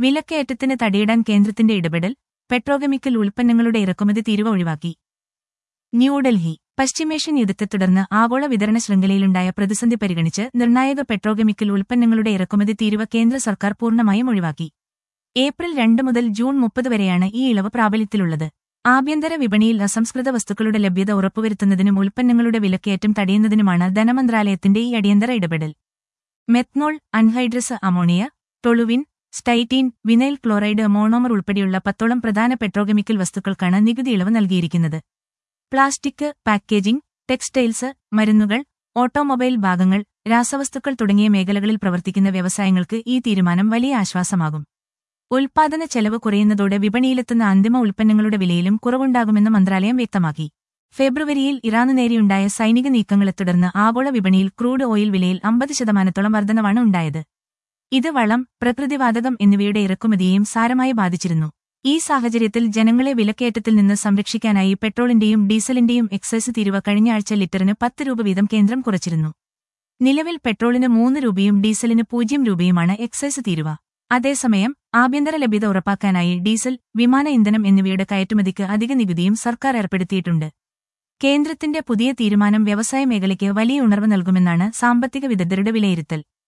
വിലക്കയറ്റത്തിന് തടയിടാൻ കേന്ദ്രത്തിന്റെ ഇടപെടൽ പെട്രോകെമിക്കൽ ഉൽപ്പന്നങ്ങളുടെ ഇറക്കുമതി തീരുവ ഒഴിവാക്കി ന്യൂഡൽഹി പശ്ചിമേഷ്യൻ യുദ്ധത്തെ തുടർന്ന് ആഗോള വിതരണ ശൃംഖലയിലുണ്ടായ പ്രതിസന്ധി പരിഗണിച്ച് നിർണായക പെട്രോകെമിക്കൽ ഉൽപ്പന്നങ്ങളുടെ ഇറക്കുമതി തീരുവ കേന്ദ്ര സർക്കാർ പൂർണ്ണമായും ഒഴിവാക്കി ഏപ്രിൽ രണ്ട് മുതൽ ജൂൺ മുപ്പത് വരെയാണ് ഈ ഇളവ് പ്രാബല്യത്തിലുള്ളത് ആഭ്യന്തര വിപണിയിൽ അസംസ്കൃത വസ്തുക്കളുടെ ലഭ്യത ഉറപ്പുവരുത്തുന്നതിനും ഉൽപ്പന്നങ്ങളുടെ വിലക്കയറ്റം തടയുന്നതിനുമാണ് ധനമന്ത്രാലയത്തിന്റെ ഈ അടിയന്തര ഇടപെടൽ methanol anhydrous ammonia toluene styrene vinyl chloride monomer ഉൾപ്പെടെയുള്ള പത്തോളം പ്രധാന പെട്രോകെമിക്കൽ വസ്തുക്കൾക്കാണ് നികുതി ഇളവ് നൽകിയിരിക്കുന്നത് പ്ലാസ്റ്റിക് പാക്കേജിംഗ് ടെക്സ്റ്റൈൽസ് മരുന്നുകൾ ഓട്ടോമൊബൈൽ ഭാഗങ്ങൾ രാസവസ്തുക്കൾ തുടങ്ങിയ മേഖലകളിൽ പ്രവർത്തിക്കുന്ന വ്യവസായങ്ങൾക്ക് ഈ തീരുമാനം വലിയ ആശ്വാസമാകും ഉൽപാദന ചെലവ് കുറയുന്നതോടെ വിപണിയിലെത്തുന്ന അന്തിമ ഉൽപ്പന്നങ്ങളുടെ വിലയിലും കുറവുണ്ടാകുമെന്ന് മന്ത്രാലയം വ്യക്തമാക്കി ഫെബ്രുവരിയിൽ ഇറാന് നേരെയുണ്ടായ സൈനിക നീക്കങ്ങളെ തുടർന്ന് ആഗോള വിപണിയിൽ ക്രൂഡ് ഓയിൽ വിലയിൽ അമ്പത് ശതമാനത്തോളം വർധനവാണ് ഉണ്ടായത് ഇത് വളം പ്രകൃതിവാതകം എന്നിവയുടെ ഇറക്കുമതിയെയും സാരമായി ബാധിച്ചിരുന്നു ഈ സാഹചര്യത്തിൽ ജനങ്ങളെ വിലക്കയറ്റത്തിൽ നിന്ന് സംരക്ഷിക്കാനായി പെട്രോളിന്റെയും ഡീസലിന്റെയും എക്സൈസ് തീരുവ കഴിഞ്ഞ ആഴ്ച ലിറ്ററിന് പത്ത് രൂപ വീതം കേന്ദ്രം കുറച്ചിരുന്നു നിലവിൽ പെട്രോളിന് മൂന്ന് രൂപയും ഡീസലിന് പൂജ്യം രൂപയുമാണ് എക്സൈസ് തീരുവ അതേസമയം ആഭ്യന്തര ലഭ്യത ഉറപ്പാക്കാനായി ഡീസൽ വിമാന ഇന്ധനം എന്നിവയുടെ കയറ്റുമതിക്ക് അധിക നികുതിയും സർക്കാർ ഏർപ്പെടുത്തിയിട്ടുണ്ട് കേന്ദ്രത്തിന്റെ പുതിയ തീരുമാനം വ്യവസായ മേഖലയ്ക്ക് വലിയ ഉണർവ് നൽകുമെന്നാണ് സാമ്പത്തിക വിദഗ്ധരുടെ വിലയിരുത്തൽ